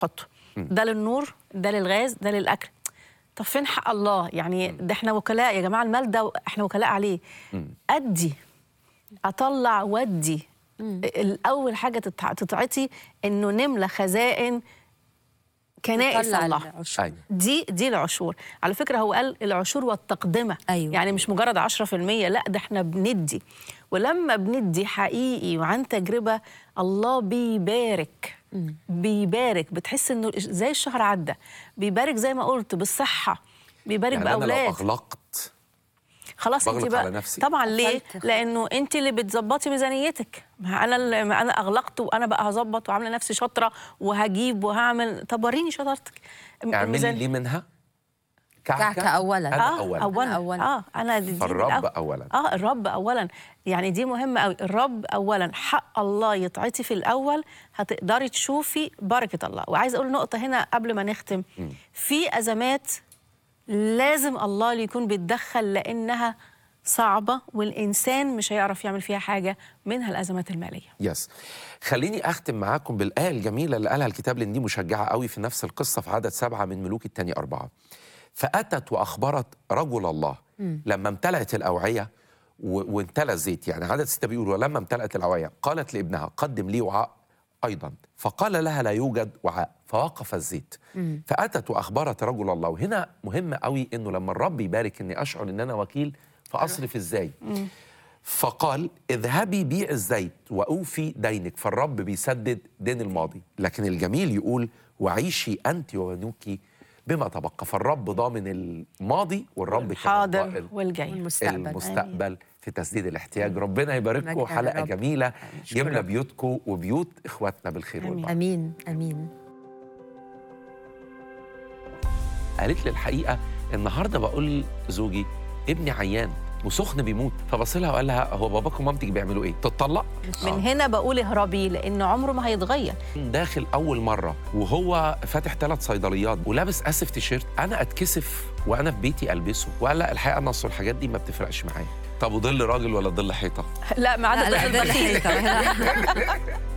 حطه ده للنور ده للغاز ده للاكل طب فين حق الله يعني ده احنا وكلاء يا جماعه المال ده احنا وكلاء عليه ادي اطلع ودي الاول حاجه تتع- تتعطي انه نملى خزائن كنائس طلع الله العشور. أيوة. دي دي العشور على فكره هو قال العشور والتقدمه أيوة. يعني مش مجرد 10% لا ده احنا بندي ولما بندي حقيقي وعن تجربه الله بيبارك بيبارك بتحس انه زي الشهر عدى بيبارك زي ما قلت بالصحه بيبارك يعني انا لو باولاد اغلقت خلاص انت بغلط بقى على نفسي. طبعا ليه قفلت. لانه انت اللي بتظبطي ميزانيتك ما انا اللي ما انا اغلقت وانا بقى هظبط وعامله نفسي شاطره وهجيب وهعمل طب وريني شطارتك اعملي لي منها كعكة أولاً. انا اه اولا اولا أنا أولاً. اه انا دي دي فالرب الأول. أولاً. اه الرب اولا يعني دي مهمه قوي الرب اولا حق الله يتعطي في الاول هتقدري تشوفي بركه الله وعايزه اقول نقطه هنا قبل ما نختم في ازمات لازم الله اللي يكون بيتدخل لانها صعبه والانسان مش هيعرف يعمل فيها حاجه منها الازمات الماليه يس خليني اختم معاكم بالايه الجميله اللي قالها الكتاب لان دي مشجعه قوي في نفس القصه في عدد سبعه من ملوك الثاني اربعه فاتت واخبرت رجل الله لما امتلأت الاوعيه و- وامتلأ الزيت يعني عدد سته بيقول ولما امتلأت الاوعيه قالت لابنها قدم لي وعاء ايضا فقال لها لا يوجد وعاء فوقف الزيت فاتت واخبرت رجل الله وهنا مهم قوي انه لما الرب يبارك اني اشعر ان انا وكيل فاصرف ازاي فقال اذهبي بيع الزيت واوفي دينك فالرب بيسدد دين الماضي لكن الجميل يقول وعيشي انت وبنوك بما تبقى فالرب ضامن الماضي والرب كمان الحاضر ضامن والجاي والمستقبل المستقبل في تسديد الاحتياج ربنا يبارككم مجد حلقه الرب. جميله شكراً. يملى بيوتكم وبيوت اخواتنا بالخير آمين. والبركه امين امين قالت لي الحقيقه النهارده بقول لزوجي ابني عيان وسخن بيموت فبص لها وقال لها هو باباك ومامتك بيعملوا ايه؟ تتطلق؟ من هنا بقول اهربي لان عمره ما هيتغير داخل اول مره وهو فاتح ثلاث صيدليات ولابس اسف تيشيرت انا اتكسف وانا في بيتي البسه وقال لا الحقيقه انا أصل الحاجات دي ما بتفرقش معايا طب وظل راجل ولا ظل حيطه لا ما عدا لا لا ضد ده المناخير. الحقيقة.